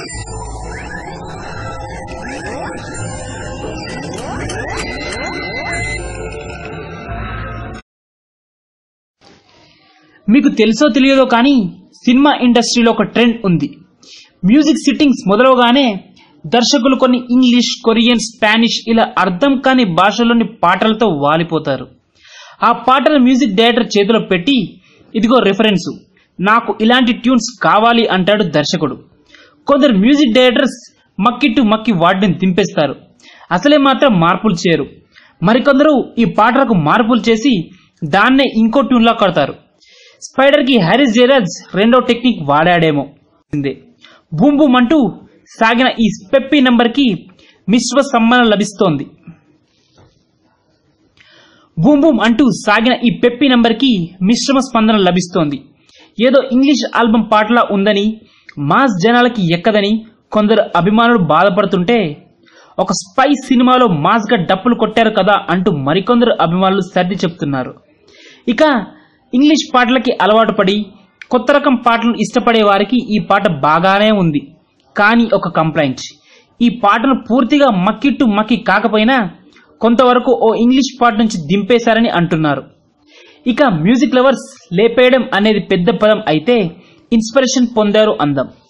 మీకు తెలుసో తెలియదో కానీ సినిమా ఇండస్ట్రీలో ఒక ట్రెండ్ ఉంది మ్యూజిక్ సిట్టింగ్స్ మొదలవగానే దర్శకులు కొన్ని ఇంగ్లీష్ కొరియన్ స్పానిష్ ఇలా అర్థం కాని భాషలోని పాటలతో వాలిపోతారు ఆ పాటల మ్యూజిక్ డైరెక్టర్ చేతిలో పెట్టి ఇదిగో రిఫరెన్స్ నాకు ఇలాంటి ట్యూన్స్ కావాలి అంటాడు దర్శకుడు కొందరు మ్యూజిక్ డైరెక్టర్స్ మక్కిట్టు మక్కి వాటిని దింపేస్తారు అసలే మాత్రం మార్పులు చేయరు మరికొందరు ఈ పాటలకు మార్పులు చేసి దాన్నే ఇంకో ట్యూన్లా కడతారు స్పైడర్ కి హ్యారిస్ జయరాజ్ రెండో టెక్నిక్ వాడాడేమో ఇందే బూమ్ బూమ్ అంటూ సాగిన ఈ పెప్పి నంబర్ కి మిశ్వ సమ్మానం లభిస్తోంది బూమ్ బూమ్ అంటూ సాగిన ఈ పెప్పి నంబర్ కి మిశ్రమ స్పందన లభిస్తోంది ఏదో ఇంగ్లీష్ ఆల్బం పాటలా ఉందని మాస్ జనాలకి ఎక్కదని కొందరు అభిమానులు బాధపడుతుంటే ఒక స్పై సినిమాలో మాస్ గా డప్పులు కొట్టారు కదా అంటూ మరికొందరు అభిమానులు సర్ది చెప్తున్నారు ఇక ఇంగ్లీష్ పాటలకి అలవాటు పడి కొత్త రకం పాటలను ఇష్టపడే వారికి ఈ పాట బాగానే ఉంది కానీ ఒక కంప్లైంట్ ఈ పాటను పూర్తిగా మక్కిట్టు మక్కి కాకపోయినా కొంతవరకు ఓ ఇంగ్లీష్ పాట నుంచి దింపేశారని అంటున్నారు ఇక మ్యూజిక్ లవర్స్ లేపేయడం అనేది పెద్ద పదం అయితే ఇన్స్పిరేషన్ పొందారు అందం